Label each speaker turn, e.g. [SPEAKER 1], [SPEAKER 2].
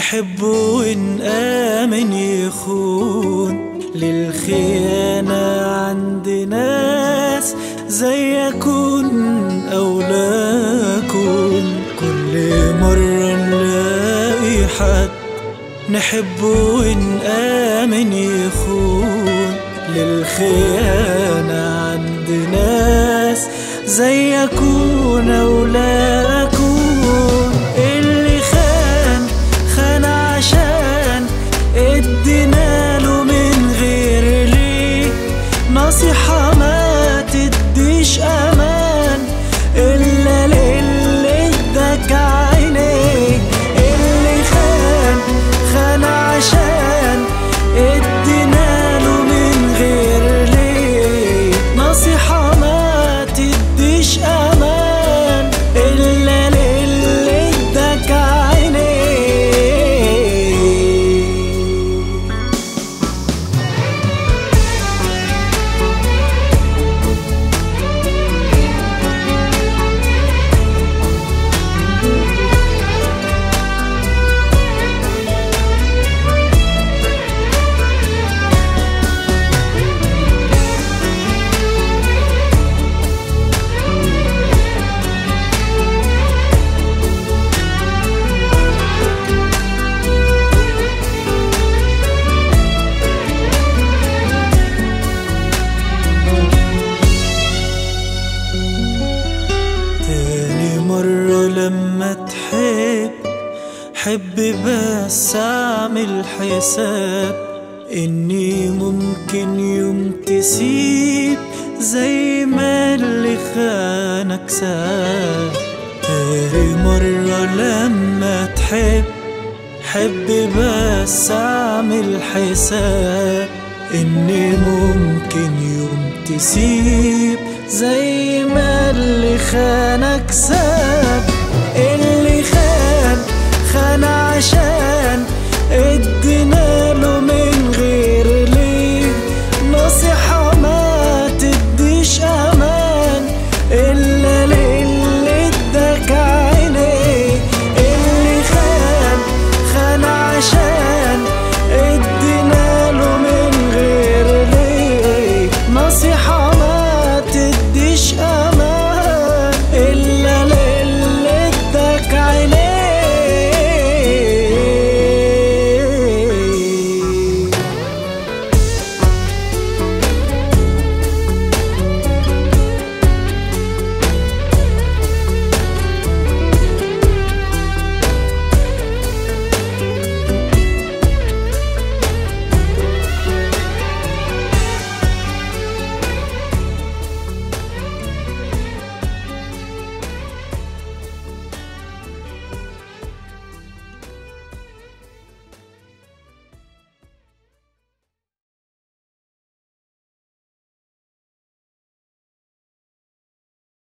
[SPEAKER 1] نحب ونآمن يخون للخيانة عند ناس زيكن أو لاكن كل مرة نلاقي حد نحب ونآمن يخون للخيانة عند ناس زيكن أو لاكن اللي خان خان عشان ادينا له من غير ليه نصيحة ما تديش أمان إلا للي اداك عينيك اللي خان خان عشان ادينا له من غير ليه نصيحة ما تديش أمان إلا للي اداك عينيك تاني مرة لما تحب حب بس اعمل حساب اني ممكن يوم تسيب زي ما اللي خانك ساب تاني مرة لما تحب حب بس اعمل حساب اني ممكن يوم تسيب زي ما اللي خانك ساب